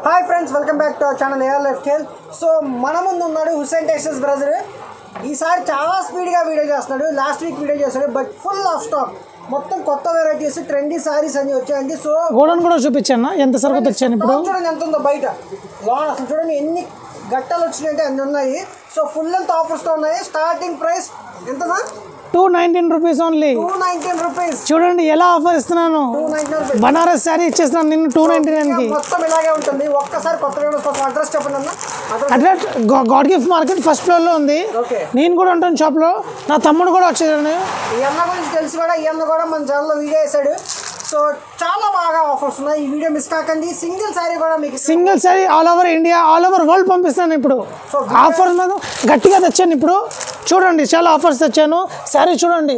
Hi friends welcome back to our channel AR lifestyle so మన ముందు ఉన్నాడు Hussain Texas brother ఈసారి చాలా స్పీడ్గా వీడియో చేస్తున్నాడు లాస్ట్ వీక్ వీడియో చేస్తాడు బట్ ఫుల్ ఆఫ్ స్టాక్ మొత్తం కొత్త వెరైటీస్ ట్రెండీ సారీస్ అన్ని వచ్చాయండి సో గోడౌన్ కూడా చూపించాను ఎంత సరుకు తెచ్చాను ఇప్పుడు లోన్ చూడండి ఎంత ఉందో బయట లోన్ అసలు చూడండి ఎన్ని గట్టలు వచ్చినాయంటే అన్ని ఉన్నాయి సో ఫుల్ అంత ఆఫర్స్తో ఉన్నాయి స్టార్టింగ్ ప్రైస్ ఎంతనా two nineteen rupees only two nineteen rupees చూడండి ఎలా ఆఫర్ ఇస్తున్నాను two nineteen rupees Banaras sari ఇచ్చేస్తున్నాను నిన్ను టూ నైన్టీ నైన్కి మొత్తం ఇలాగే ఉంటుంది ఒక్కసారి కొత్త వీడియోస్ కోసం అడ్రస్ చెప్పండి అన్న అడ్రస్ అట్లా గాడ్ గిఫ్ట్ మార్కెట్ ఫస్ట్ ఫ్లోర్లో ఉంది ఓకే నేను కూడా ఉంటాను షాప్లో నా తమ్ముడు కూడా వచ్చాడు ఈ అన్న గురించి తెలిసి కూడా ఈ అన్న కూడా మన ఛానల్లో వీడియో వేసాడు సో చాలా బాగా ఆఫర్స్ ఉన్నాయి ఈ వీడియో మిస్ కాకండి సింగిల్ శారీ కూడా మీకు single sari all over India all over world పంపిస్తాను ఇప్పుడు So, ఆఫర్ మీద గట్టిగా తెచ్చాను ఇప్పుడు చూడండి చాలా ఆఫర్స్ తెచ్చాను శారీ చూడండి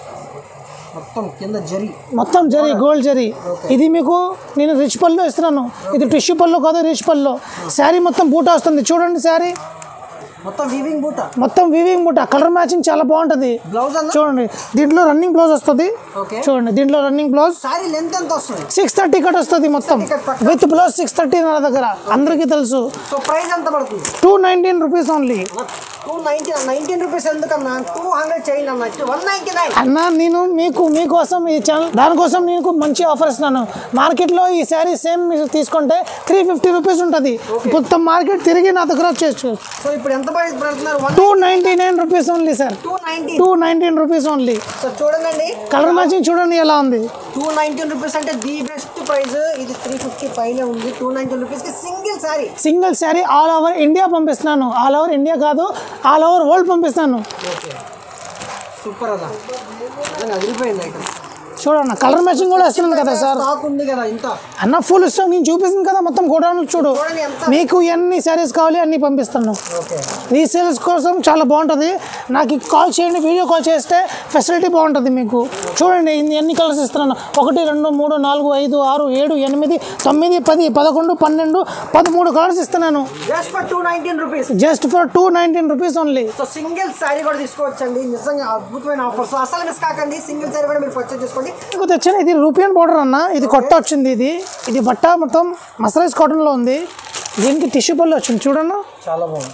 మొత్తం కింద జరి మొత్తం జరీ గోల్డ్ జరీ ఇది మీకు నేను రిచ్ పళ్ళు ఇస్తున్నాను ఇది టిష్యూ పళ్ళు కాదు రిచ్ పళ్ళు శారీ మొత్తం బూటా వస్తుంది చూడండి శారీ మొత్తం వీవింగ్ బూట మొత్తం వీవింగ్ బూటా కలర్ మ్యాచింగ్ చాలా బాగుంటుంది బ్లౌజ్ అన్న చూడండి దీంట్లో రన్నింగ్ బ్లౌజ్ వస్తుంది ఓకే చూడండి దీంట్లో రన్నింగ్ బ్లౌజ్ శారీ లెంత్ ఎంత వస్తుంది సిక్స్ థర్టీ కట్ వస్తుంది మొత్తం cut పక్క. విత్ బ్లౌజ్ సిక్స్ థర్టీ నా దగ్గర అందరికీ తెలుసు సో ప్రైస్ ఎంత పడుతుంది two nineteen rupees only two ninety nineteen rupees ఎందుకన్నా టూ హండ్రెడ్ చేయండి అన్న వన్ నైన్టీ నైన్ అన్న నేను మీకు మీకోసం ఈ ఛానల్ దానికోసం నేను మంచి ఆఫర్ ఇస్తున్నాను మార్కెట్లో ఈ శారీ సేమ్ మీరు తీసుకుంటే త్రీ ఫిఫ్టీ రూపీస్ ఉంటుంది మొత్తం మార్కెట్ తిరిగి నా దగ్గర వచ్చేచ్చు సో ఇప్పుడు ఎంత ప్రైస్ పెడుతున్నారు one two ninety nine rupees only sir two ninety two nineteen rupees only so చూడండి కలర్ మ్యాచింగ్ చూడండి ఎలా ఉంది టూ నైన్టీన్ రూపీస్ అంటే ది బెస్ట్ ప్రైస్ ఇది త్రీ ఫిఫ్టీ పైన ఉంది టూ నైన్టీన్ రూపీస్కి single sari single sari all over India పంపిస్తున్నాను ఆల్ ఓవర్ ఇండియా కాదు ఆల్ ఓవర్ వరల్డ్ పంపిస్తాను ఓకే సూపర్ అదా నిజంగా అదిరిపోయింది ఐటమ్ చూడన్న కలర్ మ్యాచింగ్ కూడా ఇస్తున్నాను కదా సార్ స్టాక్ ఉంది కదా ఇంత అన్న ఫుల్ ఇష్టం నేను చూపిస్తుంది కదా మొత్తం గోడౌన్ చూడు చూడండి ఎంత మీకు ఎన్ని శారీస్ కావాలి అన్ని పంపిస్తాను ఓకే రీసేల్స్ కోసం చాలా బాగుంటుంది నాకు కాల్ చేయండి వీడియో కాల్ చేస్తే ఫెసిలిటీ బాగుంటుంది మీకు చూడండి ఇన్ని ఎన్ని కలర్స్ ఇస్తున్నాను ఒకటి రెండు మూడు నాలుగు ఐదు ఆరు ఏడు ఎనిమిది తొమ్మిది పది పదకొండు పన్నెండు పదమూడు కలర్స్ ఇస్తున్నాను just for two nineteen rupees just for two nineteen rupees only so single sari కూడా తీసుకోవచ్చండి నిజంగా అద్భుతమైన ఆఫర్స్ అసలు మిస్ కాకండి సింగిల్ శారీ కూడా మీరు పర్చేజ్ చేసుకోండి మీకు తెచ్చిన ఇది రూపియన్ బార్డర్ అన్న ఇది కొత్త వచ్చింది ఇది ఇది బట్ట మొత్తం మసరైజ్ కాటన్లో ఉంది దీనికి టిష్యూ పళ్ళు వచ్చింది చూడన్న చాలా బాగుంది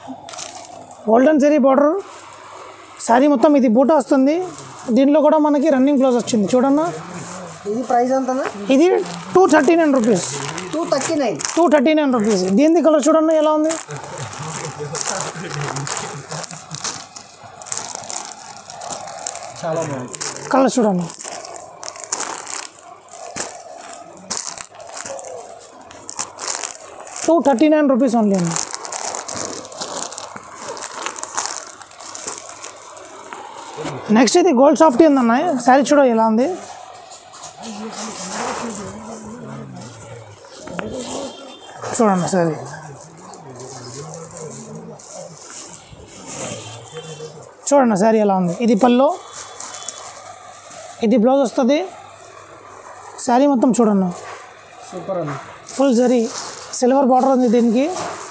గోల్డెన్ జరీ బార్డర్ శారీ మొత్తం ఇది బూట వస్తుంది దీంట్లో కూడా మనకి రన్నింగ్ బ్లౌజ్ వచ్చింది చూడన్న ఇది ప్రైస్ ఎంతనా ఇది two thirty nine rupees two thirty nine two thirty nine rupees దీని కలర్ చూడండి ఎలా ఉంది చాలా బాగుంది కలర్ చూడండి two thirty nine rupees only అండి నెక్స్ట్ ఇది గోల్డ్ సాఫ్ట్ ఉందన్న శారీ చూడ ఎలా ఉంది చూడండి శారీ చూడండి శారీ ఎలా ఉంది ఇది పళ్ళు ఇది బ్లౌజ్ వస్తుంది శారీ మొత్తం చూడండి సూపర్ అండి ఫుల్ జరీ సిల్వర్ బార్డర్ ఉంది దీనికి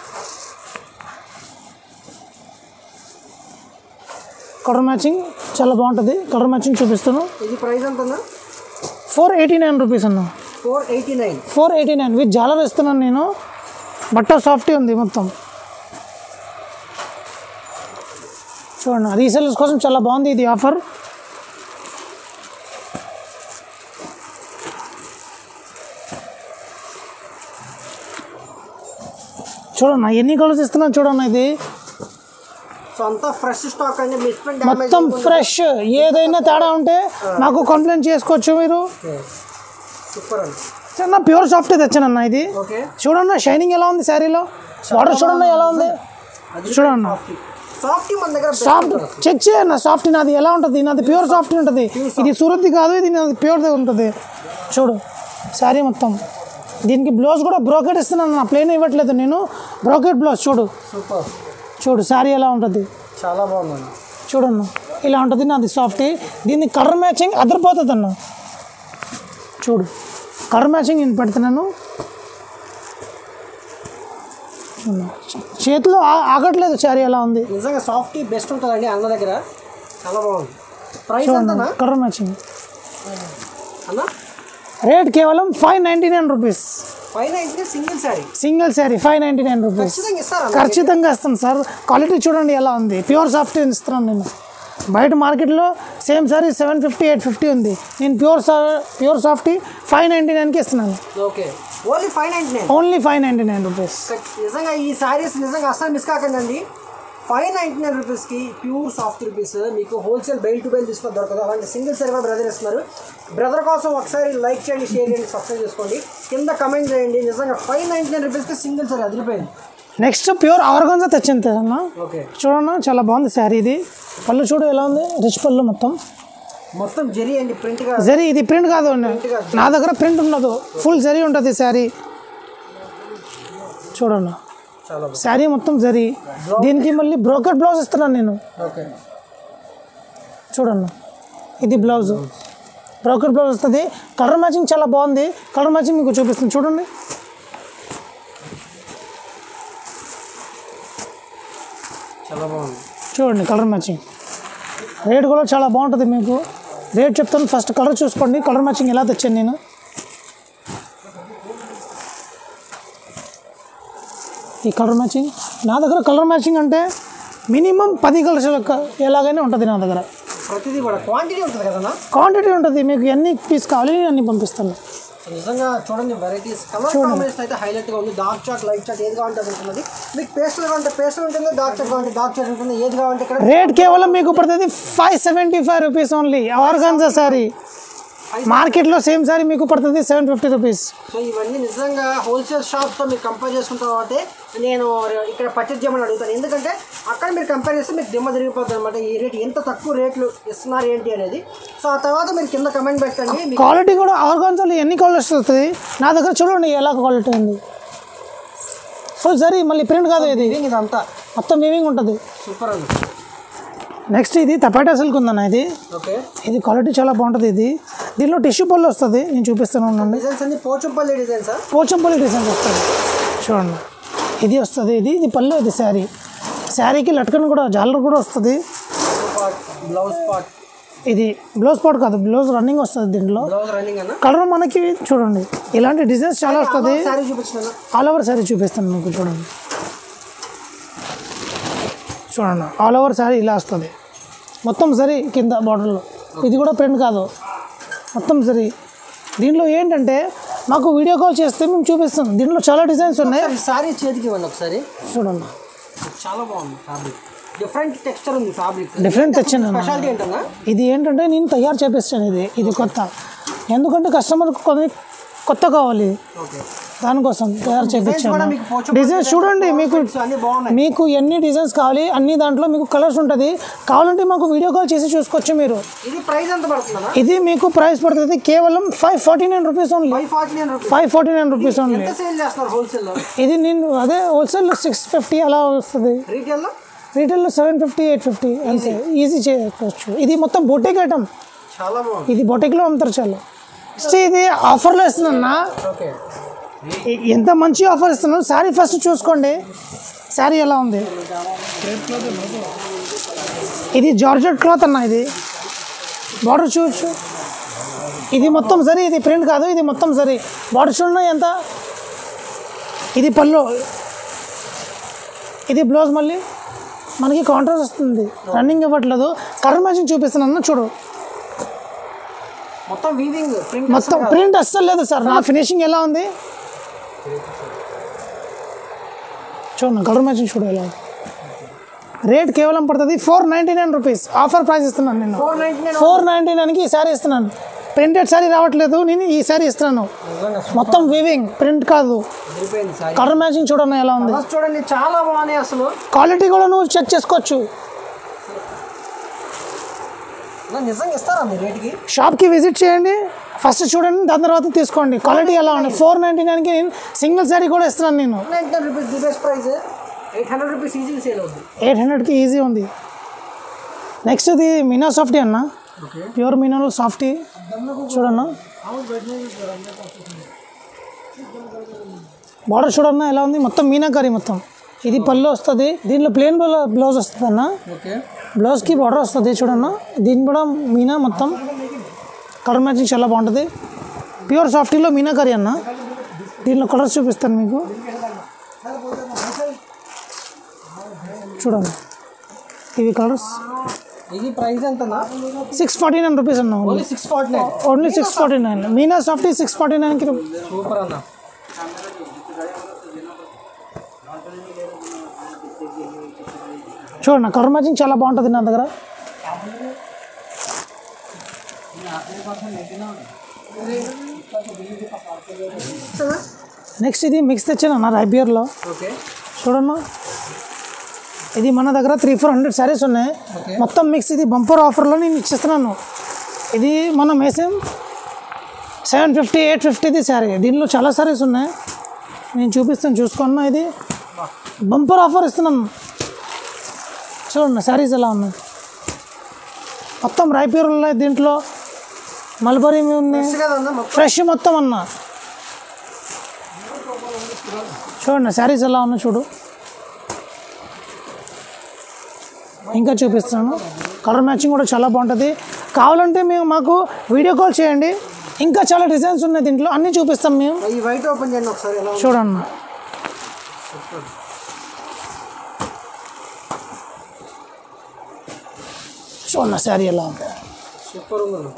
కలర్ మ్యాచింగ్ చాలా బాగుంటుంది కలర్ మ్యాచింగ్ చూపిస్తాను ఇది ప్రైస్ ఎంతనా ఫోర్ ఎయిటీ నైన్ రూపీస్ అన్న four eighty nine four eighty nine with జాలర్ ఇస్తున్నాను నేను బట్ట సాఫ్టీ ఉంది మొత్తం చూడండి రీసెలర్స్ కోసం చాలా బాగుంది ఇది ఆఫర్ చూడన్న ఎన్ని కలర్స్ ఇస్తున్నాను చూడన్న ఇది సో అంతా ఫ్రెష్ స్టాక్ అండి మిస్ప్రింట్ మొత్తం ఫ్రెష్ ఏదైనా తేడా ఉంటే నాకు కంప్లైంట్ చేసుకోవచ్చు మీరు సూపర్ అండి చిన్న ప్యూర్ సాఫ్ట్ తెచ్చానన్న ఇది ఓకే చూడన్న షైనింగ్ ఎలా ఉంది శారీలో బార్డర్ చూడండి ఎలా ఉంది చూడన్న సాఫ్ట్ మన దగ్గర best సాఫ్ట్ ఉంటుంది. చెక్ చేయన్న సాఫ్ట్ నాది ఎలా ఉంటుంది నాది ప్యూర్ సాఫ్ట్ ఉంటుంది ఇది సూరత్ది కాదు ఇది నాది ప్యూర్ ఉంటుంది చూడు శారీ మొత్తం దీనికి బ్లౌజ్ కూడా బ్రోకెట్ ఇస్తున్నాను నా ప్లేన్ ఇవ్వట్లేదు నేను బ్రోకెట్ బ్లౌజ్ చూడు సూపర్ చూడు శారీ ఎలా ఉంటుంది చాలా బాగుందండి చూడన్న ఇలా ఉంటుంది నాది సాఫ్ట్ దీనికి కలర్ మ్యాచింగ్ అదరిపోతుంది అన్న చూడు కలర్ మ్యాచింగ్ నేను పెడుతున్నాను చూడు. చేతిలో ఆ- ఆగట్లేదు శారీ ఎలా ఉంది నిజంగా సాఫ్ట్ బెస్ట్ ఉంటుందండి అన్న దగ్గర చాలా బాగుంది ప్రైస్ చూడండి ఎంతనా కలర్ మ్యాచింగ్ అన్న రేట్ కేవలం five ninety nine rupees five ninety single sari single sari five ninety nine rupees ఖచ్చితంగా ఇస్తారా ఖచ్చితంగా ఇస్తాను సార్ క్వాలిటీ చూడండి ఎలా ఉంది ప్యూర్ సాఫ్ట్ ఇస్తున్నాను నేను బయట మార్కెట్లో same sari seven fifty eight fifty ఉంది నేను ప్యూర్ సా ప్యూర్ సాఫ్టీ ఫైవ్ నైంటీ నైన్కి ఇస్తున్నాను okay only five ninety nine only five ninety nine rupees నిజంగా ఈ శారీస్ నిజంగా అస్సలు మిస్ కాకండి ఫైవ్ నైంటీ నైన్ రూపీస్కి ప్యూర్ సాఫ్ట్ రూపీస్ మీకు హోల్సేల్ బెయిల్ టు బెయిల్ తీసుకొని దొరకదు అలాంటి సింగిల్ సారీ కూడా బ్రదర్ ఇస్తున్నారు బ్రదర్ కోసం ఒకసారి లైక్ చేయండి షేర్ చేయండి సబ్స్క్రైబ్ చేసుకోండి కింద కమెంట్ చేయండి నిజంగా ఫైవ్ నైంటీ నైన్ రూపీస్కి సింగిల్ సారీ అదిరిపోయింది నెక్స్ట్ ప్యూర్ ఆర్గన్జా తెచ్చింది అన్న ఓకే చూడన్న చాలా బాగుంది శారీ ఇది పళ్ళు చూడు ఎలా ఉంది రిచ్ పళ్ళు మొత్తం మొత్తం జరీ అండి ప్రింట్గా జరీ ఇది ప్రింట్ కాదు అన్న. నా దగ్గర ప్రింట్ ఉండదు ఫుల్ జరీ ఉంటుంది శారీ చూడన్న చాలా శారీ మొత్తం జరీ దీనికి మళ్ళీ బ్రోకెట్ బ్లౌజ్ ఇస్తున్నాను నేను ఓకే చూడన్న ఇది బ్లౌజ్ బ్రోకెట్ బ్లౌజ్ వస్తుంది కలర్ మ్యాచింగ్ చాలా బాగుంది కలర్ మ్యాచింగ్ మీకు చూపిస్తుంది చూడండి చాలా బాగుంది చూడండి కలర్ మ్యాచింగ్ రేట్ కూడా చాలా బాగుంటుంది మీకు రేట్ చెప్తాను ఫస్ట్ కలర్ చూసుకోండి కలర్ మ్యాచింగ్ ఎలా తెచ్చాను నేను ఈ కలర్ మ్యాచింగ్ నా దగ్గర కలర్ మ్యాచింగ్ అంటే మినిమం పది కలర్స్ ఎలాగైనా ఉంటుంది నా దగ్గర ప్రతిదీ కూడా క్వాంటిటీ ఉంటుంది కదన్నా క్వాంటిటీ ఉంటుంది మీకు ఎన్ని పీస్ కావాలి అన్ని పంపిస్తాను సో నిజంగా చూడండి వెరైటీస్ కలర్ కాంబినేషన్ అయితే హైలైట్ గా ఉంది డార్క్ చాట్ లైట్ చాట్ ఏది కావాలంటే అది ఉంటుంది మీకు పేస్టల్ కావాలంటే పేస్టల్ ఉంటుంది డార్క్ చాట్ కావాలంటే డార్క్ చాట్ ఉంటుంది ఏది కావాలంటే ఇక్కడ రేట్ కేవలం మీకు పడుతుంది five seventy five rupees only organza sari మార్కెట్లో సేమ్ సారీ మీకు పడుతుంది సెవెన్ ఫిఫ్టీ రూపీస్ సో ఇవన్నీ నిజంగా హోల్సేల్ షాప్తో మీరు కంపేర్ చేసుకుంటాం కాబట్టి నేను ఇక్కడ పర్చేజ్ చేయమని అడుగుతాను ఎందుకంటే అక్కడ మీరు కంపేర్ చేస్తే మీకు దిమ్మ తిరిగిపోతుంది అనమాట ఈ రేట్ ఎంత తక్కువ రేట్లు ఇస్తున్నారు ఏంటి అనేది సో ఆ తర్వాత మీరు కింద కమెంట్ పెట్టండి మీకు క్వాలిటీ కూడా ఆర్గాన్జాలో ఎన్ని క్వాలిటీస్ వస్తుంది నా దగ్గర చూడండి ఎలా క్వాలిటీ ఉంది ఫుల్ సరీ మళ్ళీ ప్రింట్ కాదు ఇది ఇది ఇదంతా మొత్తం వీవింగ్ ఉంటుంది సూపర్ అండి నెక్స్ట్ ఇది తపాటా సిల్క్ ఉందన్న ఇది ఓకే ఇది క్వాలిటీ చాలా బాగుంటుంది ఇది దీనిలో టిష్యూ పళ్ళు వస్తుంది నేను చూపిస్తాను ఉండండి డిజైన్స్ అన్ని Pochampally designs sir Pochampally design వస్తుంది చూడండి ఇది వస్తుంది ఇది ఇది పళ్ళు ఇది శారీ శారీకి లట్కన్ కూడా జాలర్ కూడా వస్తుంది పార్ట్ బ్లౌజ్ పార్ట్ ఇది బ్లౌజ్ పాట్ కాదు బ్లౌజ్ రన్నింగ్ వస్తుంది దీంట్లో బ్లౌజ్ రన్నింగ్ అన్న కలర్ మనకి చూడండి ఇలాంటి డిజైన్స్ చాలా వస్తుంది శారీ చూపించిన ఆల్ ఓవర్ శారీ చూపిస్తాను మీకు చూడండి చూడండి ఆల్ ఓవర్ శారీ ఇలా వస్తుంది మొత్తం సరి కింద బార్డర్లో ఇది కూడా ప్రింట్ కాదు మొత్తం సరి దీంట్లో ఏంటంటే మాకు వీడియో కాల్ చేస్తే మేము చూపిస్తాం దీంట్లో చాలా డిజైన్స్ ఉన్నాయి శారీ చేతికి ఇవ్వండి ఒకసారి చూడండి చాలా బాగుంది ఫ్యాబ్రిక్ డిఫరెంట్ టెక్స్చర్ ఉంది ఫ్యాబ్రిక్ డిఫరెంట్ తెచ్చాను అన్న. స్పెషాలిటీ ఏంటన్నా ఇది ఏంటంటే నేను తయారు చేపిస్తాను ఇది ఇది కొత్త ఎందుకంటే కస్టమర్కి కొన్ని కొత్త కావాలి ఓకే దానికోసం తయారు కూడా చేపించాను మీకు పోచం డిజైన్స్ చూడండి మీకు అన్ని బాగున్నాయి మీకు ఎన్ని డిజైన్స్ కావాలి అన్ని దాంట్లో మీకు కలర్స్ ఉంటుంది కావాలంటే మాకు వీడియో కాల్ చేసి చూసుకోవచ్చు మీరు ఇది ప్రైస్ ఎంత పడుతుందన్నా ఇది మీకు ప్రైస్ పడుతుంది కేవలం five forty nine rupees only five forty nine rupees five forty nine rupees only ఎంత సేల్ చేస్తున్నారు హోల్సేల్లో ఇది నేను అదే హోల్సేల్ సిక్స్ ఫిఫ్టీ అలా వస్తుంది రీటైల్లో రీటైల్లో సెవెన్ ఫిఫ్టీ ఎయిట్ ఫిఫ్టీ అంతే ఈజీ చేసుకోవచ్చు ఇది మొత్తం బొటిక్ ఐటమ్ చాలా బాగుంది ఇది బొటిక్లో అమ్ముతారు చాలా నెక్స్ట్ ఇది ఆఫర్లో ఇస్తున్నా ఓకే ఎంత మంచి ఆఫర్ ఇస్తున్నాను శారీ ఫస్ట్ చూసుకోండి శారీ ఎలా ఉంది ఇది జార్జెట్ క్లాత్ అన్న ఇది బార్డర్ చూడొచ్చు ఇది మొత్తం సరి ఇది ప్రింట్ కాదు ఇది మొత్తం సరి బార్డర్ చూడండి ఎంత ఇది పళ్ళు ఇది బ్లౌజ్ మళ్ళీ మనకి కాంట్రాస్ట్ వస్తుంది రన్నింగ్ ఇవ్వట్లేదు కలర్ మ్యాచింగ్ చూపిస్తున్నాను చూడు మొత్తం వీవింగ్ ప్రింట్ మొత్తం ప్రింట్ అస్సలు లేదు సార్ నా ఫినిషింగ్ ఎలా ఉంది చూడండి కలర్ మ్యాచింగ్ చూడు ఎలా ఉంది. రేట్ కేవలం పడుతుంది four ninety nine rupees offer price ఇస్తున్నాను నేను four ninety nine four ninety నైన్కి ఈ శారీ ఇస్తున్నాను ప్రింటెడ్ శారీ రావట్లేదు నేను ఈ శారీ ఇస్తున్నాను నిజంగా మొత్తం వీవింగ్ ప్రింట్ కాదు సరిపోయింది సారీ కలర్ మ్యాచింగ్ చూడండి ఎలా ఉంది ఫస్ట్ చూడండి చాలా బాగున్నాయి అసలు క్వాలిటీ కూడా నువ్వు చెక్ చేసుకోవచ్చు నా నిజంగా ఇస్తారా మీ రేట్కి షాప్కి విజిట్ చేయండి ఫస్ట్ చూడండి దాని తర్వాత తీసుకోండి క్వాలిటీ ఎలా ఉంది ఫోర్ నైంటీ నైన్కి నేను సింగిల్ శారీ కూడా ఇస్తున్నాను నేను ninety nine rupees the best price eight hundred rupees easy sale అవుతుంది ఎయిట్ హండ్రెడ్కి ఈజీ ఉంది నెక్స్ట్ ఇది మీనా సాఫ్టీ అన్న ఓకే ప్యూర్ మీనాలో సాఫ్టీ చూడన్న బార్డర్ చూడన్న ఎలా ఉంది మొత్తం మీనాకరీ మొత్తం ఇది పళ్ళు వస్తుంది దీంట్లో ప్లేన్ బ్లౌజ్ వస్తుంది అన్న ఓకే బ్లౌజ్కి బార్డర్ వస్తుంది చూడన్న దీని కూడా మీనా మొత్తం కలర్ మ్యాచింగ్ చాలా బాగుంటుంది ప్యూర్ సాఫ్టీలో మీనాకరీ అన్న దీనిలో కలర్స్ చూపిస్తాను మీకు చూడండి ఇవి కలర్స్ ఇది ప్రైస్ ఎంతనా సిక్స్ ఫార్టీ నైన్ రూపీస్ అన్న only six forty nine only six forty nine Meena softy six forty నైన్కి సూపర్ అన్న చూడండి కలర్ మ్యాచింగ్ చాలా బాగుంటుంది నా దగ్గర నెక్స్ట్ ఇది మిక్స్ తెచ్చాను అన్న రైబియర్లో ఓకే చూడమ్మా ఇది మన దగ్గర త్రీ ఫోర్ హండ్రెడ్ శారీస్ ఉన్నాయి మొత్తం మిక్స్ ఇది బంపర్ ఆఫర్లో నేను ఇచ్చిస్తున్నాను ఇది మనం వేసాం సెవెన్ ఫిఫ్టీ ఎయిట్ ఫిఫ్టీది శారీ దీనిలో చాలా శారీస్ ఉన్నాయి నేను చూపిస్తాను చూసుకున్నా ఇది బంపర్ ఆఫర్ ఇస్తున్నాను చూడండి శారీస్ ఎలా ఉన్నాయి మొత్తం రాయపూర్ ఉన్నాయి దీంట్లో మల్బరీ ఉంది కదన్నా మొత్తం ఫ్రెష్ మొత్తం అన్న చూడండి శారీస్ ఎలా ఉన్నా చూడు ఇంకా చూపిస్తున్నాను కలర్ మ్యాచింగ్ కూడా చాలా బాగుంటుంది కావాలంటే మేము మాకు వీడియో కాల్ చేయండి ఇంకా చాలా డిజైన్స్ ఉన్నాయి దీంట్లో అన్నీ చూపిస్తాం మేము ఈ వైట్ ఓపెన్ చేయండి ఒకసారి ఎలా ఉంది చూడన్న చూడండి శారీ ఎలా ఉంది సూపర్ ఉంది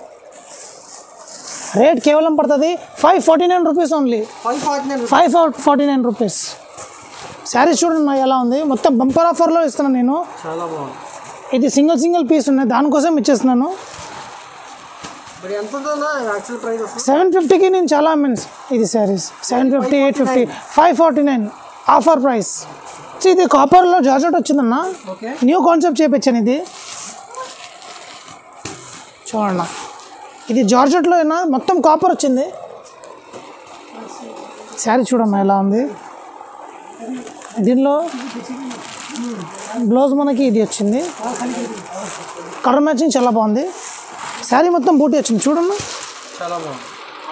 రేట్ కేవలం పడుతుంది five forty nine rupees only five forty nine five forty nine rupees sari చూడండి నా ఎలా ఉంది మొత్తం బంపర్ ఆఫర్లో ఇస్తున్నాను నేను చాలా బాగుంది ఇది సింగిల్ సింగిల్ పీస్ ఉన్నాయి దానికోసం ఇచ్చేస్తున్నాను మరి ఎంత ఉందన్నా యాక్చువల్ ప్రైస్ వస్తుంది సెవెన్ ఫిఫ్టీకి నేను చాలా అమ్మాను ఇది saris seven fifty eight fifty five forty nine offer price ఇది కాపర్లో జార్జెట్ వచ్చిందన్న ఓకే న్యూ కాన్సెప్ట్ చేపించాను ఇది చూడండి ఇది జార్జెట్లో అయినా మొత్తం కాపర్ వచ్చింది శారీ చూడమ్మా ఎలా ఉంది దీనిలో బ్లౌజ్ మనకి ఇది వచ్చింది కలర్ మ్యాచింగ్ చాలా బాగుంది శారీ మొత్తం బూటీ వచ్చింది చూడమ్మా చాలా బాగుంది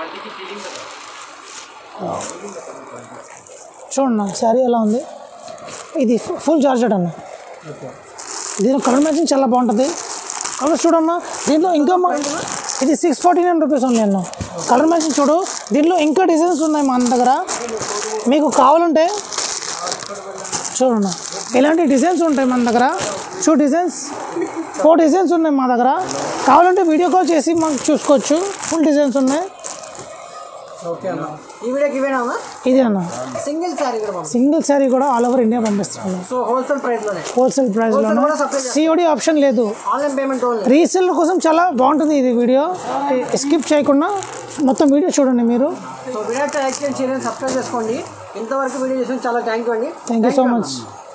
చూడన్నా శారీ ఎలా ఉంది ఇది ఫు- ఫుల్ జార్జెట్ అన్న ఓకే దీని కలర్ మ్యాచింగ్ చాలా బాగుంటుంది కలర్ చూడమ్మా దీంట్లో ఇంకా మా- ఇది సిక్స్ ఫార్టీ నైన్ రూపీస్ ఉంది అన్న కలర్ మ్యాచింగ్ చూడు దీంట్లో ఇంకా డిజైన్స్ ఉన్నాయి మన దగ్గర మీకు కావాలంటే చూడన్నా ఇలాంటి డిజైన్స్ ఉంటాయి మన దగ్గర టూ డిజైన్స్ ఫోర్ డిజైన్స్ ఉన్నాయి మా దగ్గర కావాలంటే వీడియో కాల్ చేసి మాకు చూసుకోవచ్చు ఫుల్ డిజైన్స్ ఉన్నాయి ఓకే అన్న ఈ వీడియోకి ఇవేనా అన్న ఇది అన్న సింగిల్ శారీ కూడా పంపి సింగిల్ శారీ కూడా ఆల్ ఓవర్ ఇండియా పంపిస్తున్నాను సో హోల్సేల్ ప్రైస్లోనే హోల్సేల్ ప్రైస్లోనే కూడా supply చేస్తాం. సిఓడి ఆప్షన్ లేదు ఆన్లైన్ పేమెంట్ ఓన్లీ రీసేల్ కోసం చాలా బాగుంటుంది ఇది వీడియో స్కిప్ చేయకుండా మొత్తం వీడియో చూడండి మీరు సో వీడియో లైక్ చేయండి షేర్ చేయండి సబ్స్క్రైబ్ చేసుకోండి ఇంతవరకు వీడియో చేసిన చాలా థ్యాంక్ యూ అండి థ్యాంక్ యూ సో మచ్